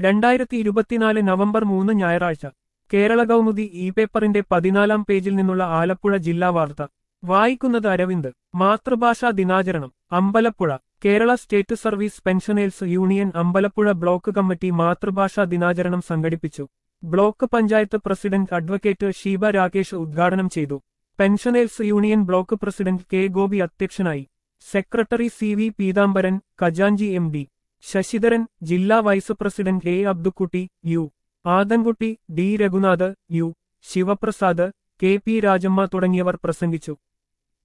രണ്ടായിരത്തി ഇരുപത്തിനാല് നവംബർ മൂന്ന് ഞായറാഴ്ച കേരള കൗമുദി ഇ പേപ്പറിന്റെ പതിനാലാം പേജിൽ നിന്നുള്ള ആലപ്പുഴ ജില്ലാ വാർത്ത വായിക്കുന്നത് അരവിന്ദ് മാതൃഭാഷാ ദിനാചരണം Ambalappuzha Kerala State Service Pensioners Union Ambalappuzha block committee മാതൃഭാഷാ ദിനാചരണം സംഘടിപ്പിച്ചു block panchayat president advocate Sheeba Rakesh ഉദ്ഘാടനം ചെയ്തു pensioners union block president K Gopi അധ്യക്ഷനായി സെക്രട്ടറി സി വി പീതാംബരൻ ഖജാഞ്ചി എം ഡി ശശിധരൻ ജില്ലാ vice president A Abdukutty U Adankutty D Raghunath U Sivaprasad K P Rajamma തുടങ്ങിയവർ പ്രസംഗിച്ചു